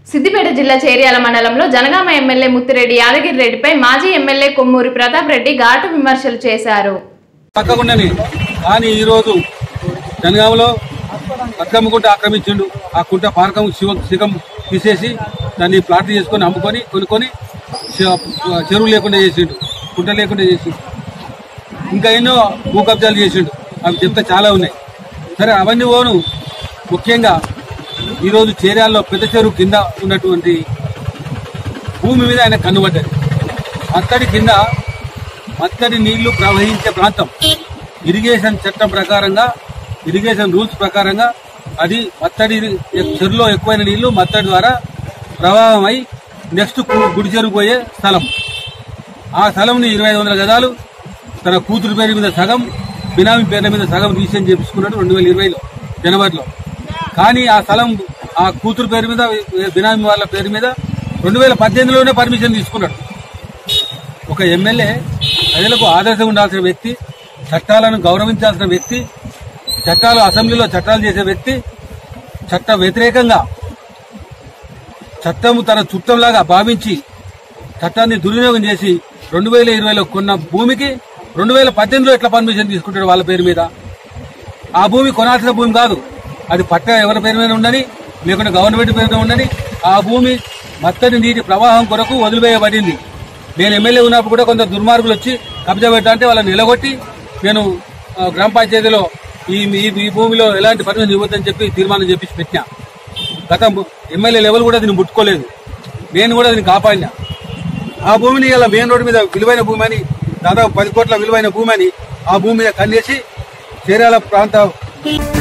సిద్దిపేట జిల్లా చేర్యాల మండలంలో జనగామ ఎమ్మెల్యే ముత్తిరెడ్డి యాదగిరి రెడ్డిపై మాజీ ఎమ్మెల్యే కొమ్మూరి ప్రతాప్ రెడ్డి ఘాటు విమర్శలు చేశారు పక్కకుండానే కానీ ఈరోజు జనగామలో అక్రమ కుంట ఆక్రమించిండు ఆ కుంట పారకం శివ శిఖం తీసేసి దాన్ని ప్లాట్ చేసుకొని అమ్ముకొని కొనుక్కొని చె- చెరువు లేకుండా చేసిండు కుంట లేకుండా చేసిండు ఇంకా ఎన్నో భూ కబ్జాలు చేసిండు అవి చెప్తే చాలా ఉన్నాయి సరే అవన్నీ పోను ముఖ్యంగా ఈరోజు చేర్యాల్లో పెద్ద చెరువు కింద ఉన్నటువంటి భూమి మీద ఆయన కన్నుబడ్డారు అత్తడి కింద మత్తడి నీళ్లు ప్రవహించే ప్రాంతం ఇరిగేషన్ చట్టం ప్రకారంగా ఇరిగేషన్ రూల్స్ ప్రకారంగా అది మత్తడి చెరువులో ఎక్కువైన నీళ్లు మత్తడి ద్వారా ప్రవాహం అయి నెక్స్ట్ కు- గుడి చెరువు పోయే స్థలం ఆ స్థలంని ఇరవై ఐదు వందల గదాలు తన కూతురు పేరు మీద సగం బినామీ పేర్ల మీద సగం రీసెంట్ చేపించుకున్నాడు రెండు వేల ఇరవైలో జనవరిలో కానీ ఆ స్థలం ఆ కూతురు పేరు మీద బినామీ వాళ్ళ పేరు మీద రెండు వేల పద్దెనిమిదిలోనే పర్మిషన్ తీసుకున్నాడు ఒక ఎమ్మెల్యే ప్రజలకు ఆదర్శం ఉండాల్సిన వ్యక్తి చట్టాలను గౌరవించాల్సిన వ్యక్తి చట్టాలు అసెంబ్లీలో చట్టాలు చేసే వ్యక్తి చట్ట వ్యతిరేకంగా చట్టము తన చుట్టంలాగా భావించి చట్టాన్ని దుర్వినియోగం చేసి రెండు వేల ఇరవైలో కొన్న భూమికి రెండు వేల పద్దెనిమిదిలో ఎట్లా పర్మిషన్ తీసుకుంటాడు వాళ్ళ పేరు మీద ఆ భూమి కొనాల్సిన భూమి కాదు అది పట్ట ఎవరి పేరు మీద ఉండని లేకుంటే గవర్నమెంట్ పేరు మీద ఉండని ఆ భూమి మత్తడి నీటి ప్రవాహం కొరకు వదిలివేయబడింది నేను ఎమ్మెల్యే ఉన్నప్పుడు కూడా కొంత దుర్మార్గులు వచ్చి కబ్జా పెట్టా అంటే వాళ్ళని నిలగొట్టి నేను ఆ, గ్రామ పంచాయతీలో ఈ ఈ- ఈ భూమిలో ఎలాంటి పర్మిషన్ ఇవ్వద్దని చెప్పి తీర్మానం చేపించి పెట్టినా గత ఎమ్మెల్యే లెవెల్ కూడా దీన్ని ముట్టుకోలేదు నేను కూడా దీన్ని కాపాడినా ఆ భూమిని ఇలా మెయిన్ రోడ్డు మీద విలువైన భూమి అని దాదాపు పది కోట్ల విలువైన భూమి అని ఆ భూమి మీద కన్నేసి చీరాల ప్రాంత